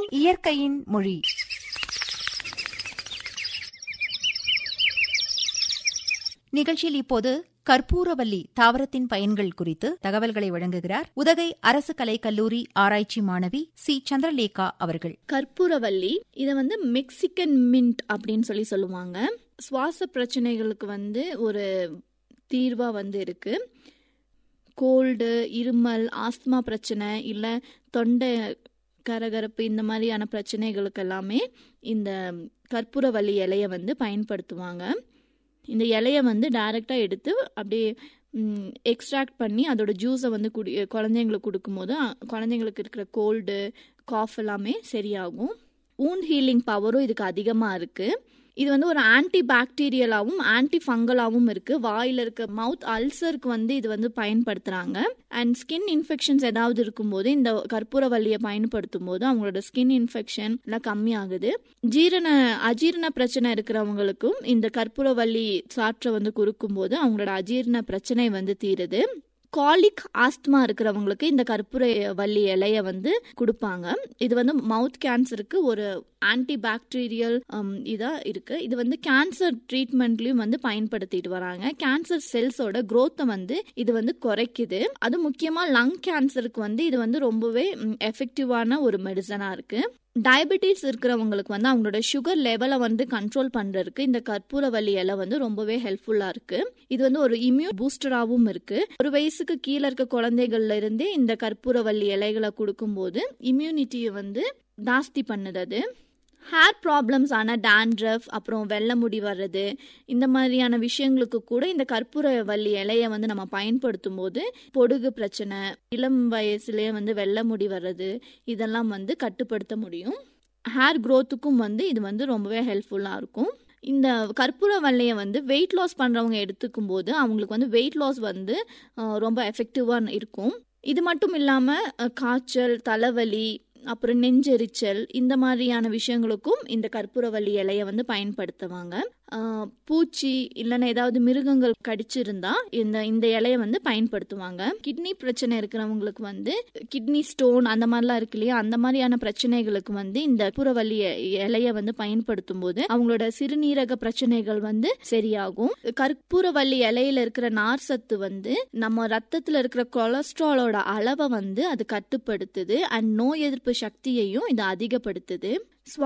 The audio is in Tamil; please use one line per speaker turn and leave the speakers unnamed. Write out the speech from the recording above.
இயற்கையின் மொழி நிகழ்ச்சியில் இப்போது கற்பூரவல்லி தாவரத்தின் பயன்கள் குறித்து தகவல்களை வழங்குகிறார் உதகை அரசு கலைக் கல்லூரி ஆராய்ச்சி மாணவி சி சந்திரலேகா அவர்கள்
கற்பூரவல்லி இதை வந்து மெக்சிகன் மின்ட் அப்படின்னு சொல்லி சொல்லுவாங்க சுவாச பிரச்சனைகளுக்கு வந்து ஒரு தீர்வா வந்து இருக்கு கோல்டு இருமல் ஆஸ்துமா பிரச்சனை இல்லை தொண்டை கரகரப்பு இந்த மாதிரியான பிரச்சனைகளுக்கு எல்லாமே இந்த கற்பூரவல்லி இலையை வந்து பயன்படுத்துவாங்க இந்த இலையை வந்து டைரெக்டாக எடுத்து அப்படியே எக்ஸ்ட்ராக்ட் பண்ணி அதோட ஜூஸை வந்து குடி குழந்தைங்களுக்கு கொடுக்கும்போது அ, குழந்தைங்களுக்கு இருக்கிற கோல்டு காஃப் எல்லாமே சரியாகும் ஊண்ட் ஹீலிங் பவரும் இதுக்கு அதிகமாக இருக்குது இது வந்து ஒரு ஆன்டி பாக்டீரியலாவும் ஆன்டி ஃபங்கலாவும் இருக்கு வாயில இருக்க மவுத் அல்சருக்கு வந்து இது வந்து பயன்படுத்துறாங்க அண்ட் ஸ்கின் இன்ஃபெக்ஷன்ஸ் ஏதாவது இருக்கும்போது இந்த கற்பூரவல்லியை பயன்படுத்தும் போது அவங்களோட ஸ்கின் இன்ஃபெக்ஷன் எல்லாம் கம்மியாகுது ஜீரண அஜீரண பிரச்சனை இருக்கிறவங்களுக்கும் இந்த கற்பூரவல்லி சாற்றை வந்து குறுக்கும்போது அவங்களோட அஜீரண பிரச்சனை வந்து தீருது காலிக் ஆஸ்துமா இருக்கிறவங்களுக்கு இந்த கற்பூர வள்ளி இலைய வந்து கொடுப்பாங்க இது வந்து மவுத் கேன்சருக்கு ஒரு ஆன்டி பாக்டீரியல் இதா இருக்கு இது வந்து கேன்சர் ட்ரீட்மெண்ட்லயும் வந்து பயன்படுத்திட்டு வராங்க கேன்சர் செல்ஸோட growth-அ வந்து இது வந்து குறைக்குது அது முக்கியமா லங் கேன்சருக்கு வந்து இது வந்து ரொம்பவே எஃபெக்டிவான ஒரு மெடிசனா இருக்கு டயபெட்டிஸ் இருக்கிறவங்களுக்கு வந்து அவங்களோட சுகர் லெவலை வந்து கண்ட்ரோல் பண்றதுக்கு இந்த கற்பூரவல்லி இலை வந்து ரொம்பவே ஹெல்ப்ஃபுல்லா இருக்கு இது வந்து ஒரு இம்யூன் பூஸ்டராகவும் இருக்கு ஒரு வயசுக்கு கீழே இருக்க குழந்தைகள்ல இருந்தே இந்த கற்பூரவல்லி இலைகளை கொடுக்கும்போது இம்யூனிட்டியை வந்து ஜாஸ்தி பண்ணுது அது ஹேர் ப்ராப்ளம்ஸ் ஆன டேண்ட்ரஃப் அப்புறம் வெள்ளை முடி வர்றது இந்த மாதிரியான விஷயங்களுக்கு கூட இந்த கற்பூர வள்ளி இலையை வந்து நம்ம பயன்படுத்தும் போது பொடுகு பிரச்சனை இளம் வயசுலயே வந்து வெள்ளை முடி வர்றது இதெல்லாம் வந்து கட்டுப்படுத்த முடியும் ஹேர் க்ரோத்துக்கும் வந்து இது வந்து ரொம்பவே ஹெல்ப்ஃபுல்லாக இருக்கும் இந்த கற்பூர வள்ளையை வந்து வெயிட் லாஸ் பண்ணுறவங்க எடுத்துக்கும் போது அவங்களுக்கு வந்து வெயிட் லாஸ் வந்து அஹ், ரொம்ப எஃபெக்டிவாக இருக்கும் இது மட்டும் இல்லாமல் காய்ச்சல் தலைவலி அப்புறம் நெஞ்செரிச்சல் இந்த மாதிரியான விஷயங்களுக்கும் இந்த கற்பூரவள்ளி இலையை வந்து பயன்படுத்துவாங்க ஆஹ் பூச்சி இல்லைன்னா ஏதாவது மிருகங்கள் கடிச்சிருந்தா இந்த இந்த இலையை வந்து பயன்படுத்துவாங்க கிட்னி பிரச்சனை இருக்கிறவங்களுக்கு வந்து கிட்னி ஸ்டோன் அந்த மாதிரிலாம் இருக்கு இல்லையா அந்த மாதிரியான பிரச்சனைகளுக்கு வந்து இந்த கற்பூரவள்ளி இலையை வந்து பயன்படுத்தும் போது அவங்களோட சிறுநீரக பிரச்சனைகள் வந்து சரியாகும் கற்பூரவள்ளி இலையில இருக்கிற நார் சத்து வந்து நம்ம ரத்தத்துல இருக்கிற கொலஸ்ட்ராலோட அளவை வந்து அது கட்டுப்படுத்துது அண்ட் நோய் எதிர்ப்பு சக்தியையும் இது அதிகப்படுத்துது